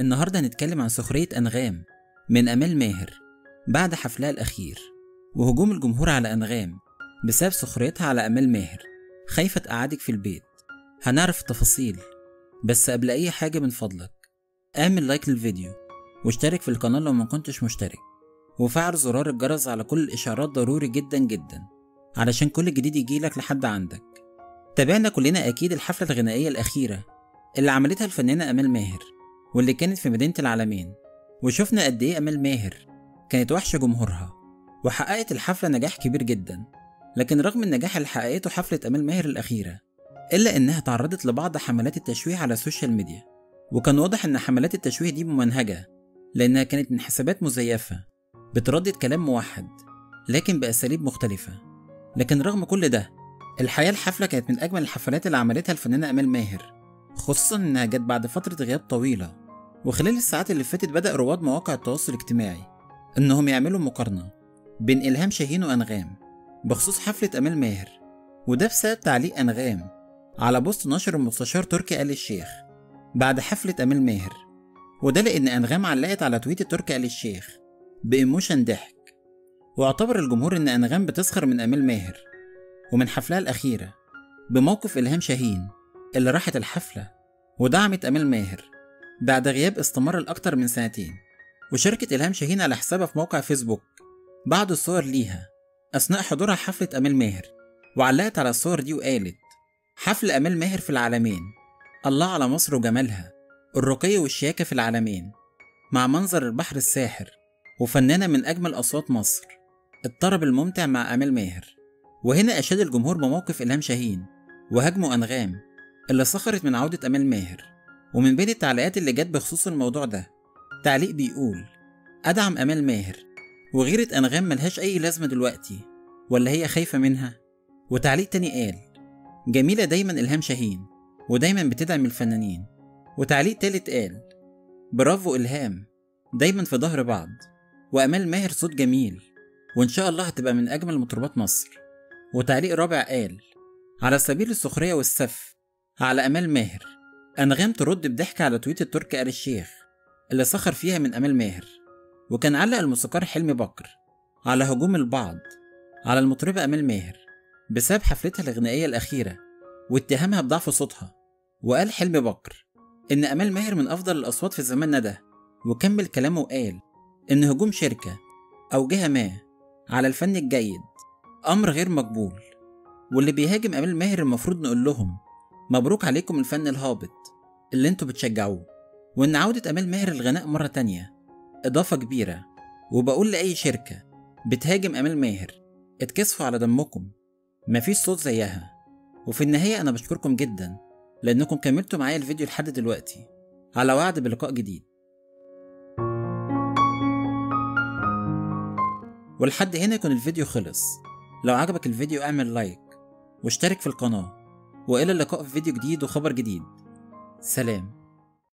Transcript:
النهاردة هنتكلم عن سخرية أنغام من أمال ماهر بعد حفلها الأخير وهجوم الجمهور على أنغام بسبب سخريتها على أمال ماهر خايفة تقعدك في البيت هنعرف التفاصيل بس قبل أي حاجة من فضلك اعمل لايك للفيديو واشترك في القناة لو ما كنتش مشترك وفعل زرار الجرس على كل الإشعارات ضروري جدا جدا علشان كل جديد يجيلك لحد عندك تابعنا كلنا أكيد الحفلة الغنائية الأخيرة اللي عملتها الفنانة أمال ماهر واللي كانت في مدينة العالمين وشفنا قد إيه أمال ماهر كانت وحشة جمهورها وحققت الحفلة نجاح كبير جدا لكن رغم النجاح اللي حققته حفلة أمال ماهر الأخيرة إلا إنها تعرضت لبعض حملات التشويه على السوشيال ميديا وكان واضح إن حملات التشويه دي ممنهجة لأنها كانت من حسابات مزيفة بتردد كلام موحد لكن بأساليب مختلفة لكن رغم كل ده الحقيقة الحفلة كانت من أجمل الحفلات اللي عملتها الفنانة أمال ماهر خصوصا إنها جت بعد فترة غياب طويلة وخلال الساعات اللي فاتت بدأ رواد مواقع التواصل الاجتماعي إنهم يعملوا مقارنة بين إلهام شاهين وأنغام بخصوص حفلة أمال ماهر وده بسبب تعليق أنغام على بوست نشر المستشار تركي آل الشيخ بعد حفلة أمال ماهر وده لأن أنغام علقت على تويت تركي آل الشيخ بإيموشن ضحك واعتبر الجمهور إن أنغام بتسخر من أمال ماهر ومن حفلها الأخيرة بموقف إلهام شاهين اللي راحت الحفلة ودعمت أمال ماهر بعد غياب استمر لأكتر من سنتين وشاركت إلهام شاهين على حسابها في موقع فيسبوك بعض الصور ليها أثناء حضورها حفلة أمال ماهر وعلقت على الصور دي وقالت حفل أمال ماهر في العالمين الله على مصر وجمالها الرقي والشياكة في العالمين مع منظر البحر الساحر وفنانة من أجمل أصوات مصر الطرب الممتع مع أمال ماهر وهنا أشاد الجمهور بموقف إلهام شاهين وهاجموا أنغام اللي سخرت من عودة أمال ماهر ومن بين التعليقات اللي جت بخصوص الموضوع ده تعليق بيقول أدعم أمال ماهر وغيرة أنغام ملهاش أي لازمة دلوقتي ولا هي خايفة منها وتعليق تاني قال جميلة دايما إلهام شاهين ودايما بتدعم الفنانين وتعليق تالت قال برافو إلهام دايما في ظهر بعض وأمال ماهر صوت جميل وإن شاء الله هتبقى من أجمل مطربات مصر وتعليق رابع قال على سبيل السخرية والسف على أمال ماهر أنغام ترد بضحك على تويت التركي آل الشيخ اللي سخر فيها من أمال ماهر وكان علق الموسيقار حلمي بكر على هجوم البعض على المطربة أمال ماهر بسبب حفلتها الغنائية الأخيرة واتهامها بضعف صوتها وقال حلمي بكر إن أمال ماهر من أفضل الأصوات في زماننا ده وكمل كلامه وقال إن هجوم شركة أو جهة ما على الفن الجيد أمر غير مقبول واللي بيهاجم أمال ماهر المفروض نقول لهم مبروك عليكم الفن الهابط اللي انتوا بتشجعوه وإن عودة أمال ماهر الغناء مرة تانية إضافة كبيرة وبقول لأي شركة بتهاجم أمال ماهر اتكسفوا على دمكم مفيش صوت زيها وفي النهاية أنا بشكركم جدا لأنكم كملتوا معايا الفيديو لحد دلوقتي على وعد بلقاء جديد ولحد هنا يكون الفيديو خلص لو عجبك الفيديو اعمل لايك واشترك في القناة وإلى اللقاء في فيديو جديد وخبر جديد سلام